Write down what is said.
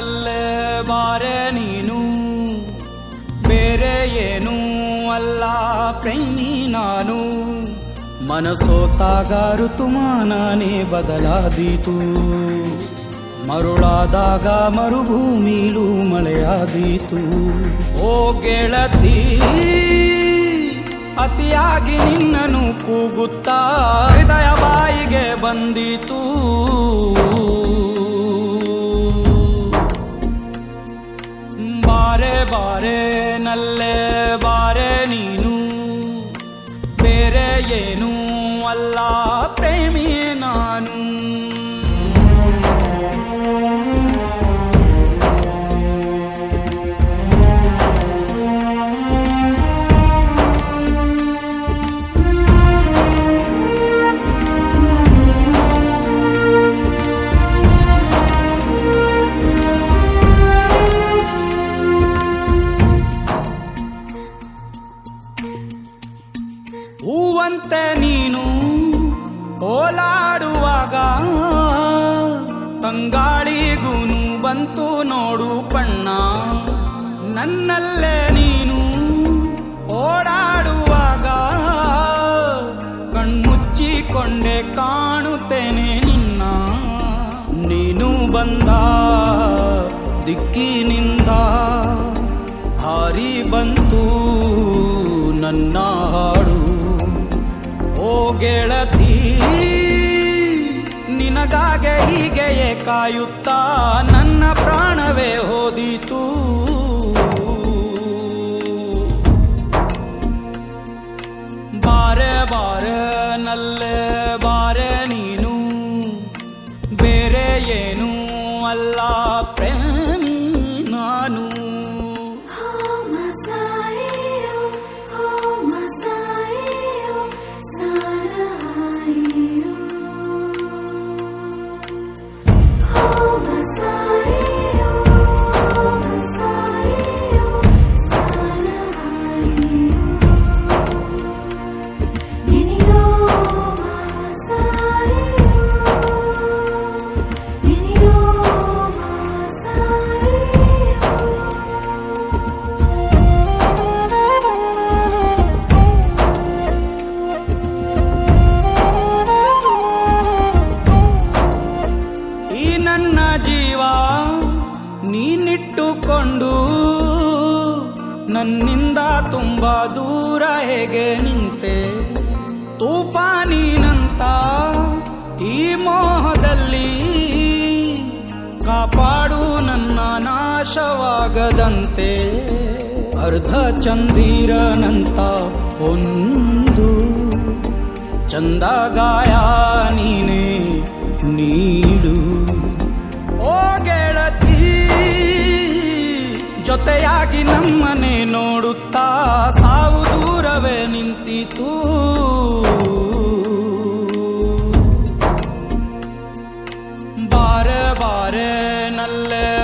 ನಲ್ಲೇ ಬಾರೆ ನೀನು ಬೇರೆ ಏನೂ ಅಲ್ಲ ಪ್ರೇಮಿ ನಾನು ಮನಸೋತಾಗ ಋತುಮಾನನೇ ಬದಲಾದೀತು ಮರುಳಾದಾಗ ಮರುಭೂಮಿಲೂ ಮಳೆಯಾದೀತು ಓ ಗೆಳತಿ ಅತಿಯಾಗಿ ನಿನ್ನನು ಕೂಗುತ್ತಾ ಹೃದಯ ಬಾಯಿಗೆ ಬಂದೀತು ಬಾರೆ ಬಾರೆ ನಲ್ಲೇ ಬಾರೆ ನೀನು ಬೇರೆ ಏನೂ ಅಲ್ಲ ಪ್ರೇಮಿ ನಾನು ಹೂವಂತೆ ನೀನು ಓಲಾಡುವಾಗ ತಂಗಾಳಿಗೂನು ಬಂತು ನೋಡು ಬಣ್ಣ ನನ್ನಲ್ಲೇ ನೀನು ಓಡಾಡುವಾಗ ಕಣ್ಮುಚ್ಚಿಕೊಂಡೆ ಕಾಣುತ್ತೇನೆ ನಿನ್ನ ನೀನು ಬಂದ ದಿಕ್ಕಿನಿಂದ ಹಾರಿ ಬಂತು ನನ್ನ ಹಾಡು ಓ ಗೆಳತಿ ನಿನಗಾಗೆ ಹೀಗೆಯೇ ಕಾಯುತ್ತಾ ನನ್ನ ಪ್ರಾಣವೇ ಹೋದೀತು ಬಾರೆ ಬಾರೆ ನಲ್ಲೇ ಬಾರೆ ನೀನು ಬೇರೆ ಏನೂ ಅಲ್ಲ ಪ್ರೇಮಿ ನಾನು Oh, Masayo, oh, Masayo, Sarayo. Oh, Masayo, oh, Masayo, Sarayo. Ninyo, Masayo, Ninyo, Masayo. ಈ ನನ್ನ ಜೀವ ನೀನಿಟ್ಟುಕೊಂಡು ನನ್ನಿಂದ ತುಂಬಾ ದೂರ ಹೇಗೆ ನಿಂತೆ ತೂಫಾನಿನಂತ ಈ ಮೋಹದಲ್ಲಿ ಕಾಪಾಡು ನನ್ನ ನಾಶವಾಗದಂತೆ ಅರ್ಧ ಚಂದಿರನಂತ ಒಂದು ಚಂದ ಗಾಯ ನೀನೆ ನೀಡು ಓ ಗೆಳತಿ ಜೊತೆಯಾಗಿ ನಮ್ಮನೆ ನೋಡುತ್ತಾ ಸಾವು ದೂರವೇ ನಿಂತಿತು ಬಾರೆ ಬಾರೆ ನಲ್ಲೇ